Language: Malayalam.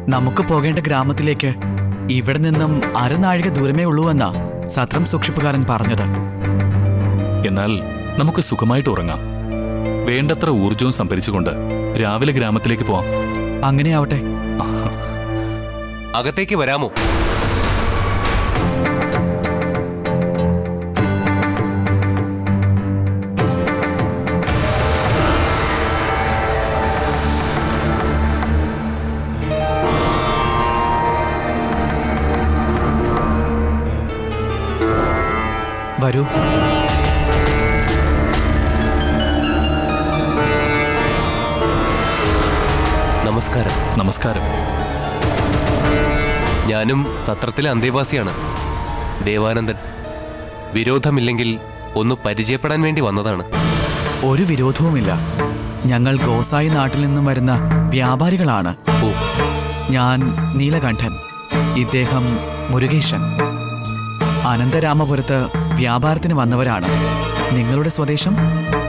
നമുക്ക് പോകേണ്ട ഗ്രാമത്തിലേക്ക് ഇവിടെ നിന്നും അരനാഴിക ദൂരമേ ഉള്ളൂവെന്നാ സത്രം സൂക്ഷിപ്പുകാരൻ പറഞ്ഞത് എന്നാൽ നമുക്ക് സുഖമായിട്ട് ഉറങ്ങാം വേണ്ടത്ര ഊർജവും സംഭരിച്ചുകൊണ്ട് രാവിലെ ഗ്രാമത്തിലേക്ക് പോവാം അങ്ങനെയാവട്ടെ അകത്തേക്ക് വരാമോ വരൂ നമസ്കാരം നമസ്കാരം ഞാനും സത്രത്തിലെ അന്തേവാസിയാണ് ദേവാനന്ദൻ വിരോധമില്ലെങ്കിൽ ഒന്ന് പരിചയപ്പെടാൻ വേണ്ടി വന്നതാണ് ഒരു വിരോധവുമില്ല ഞങ്ങൾ ഗോസായി നാട്ടിൽ നിന്നും വരുന്ന വ്യാപാരികളാണ് ഓ ഞാൻ നീലകണ്ഠൻ ഇദ്ദേഹം മുരുകേശൻ അനന്തരാമപുരത്ത് വ്യാപാരത്തിന് വന്നവരാണ് നിങ്ങളുടെ സ്വദേശം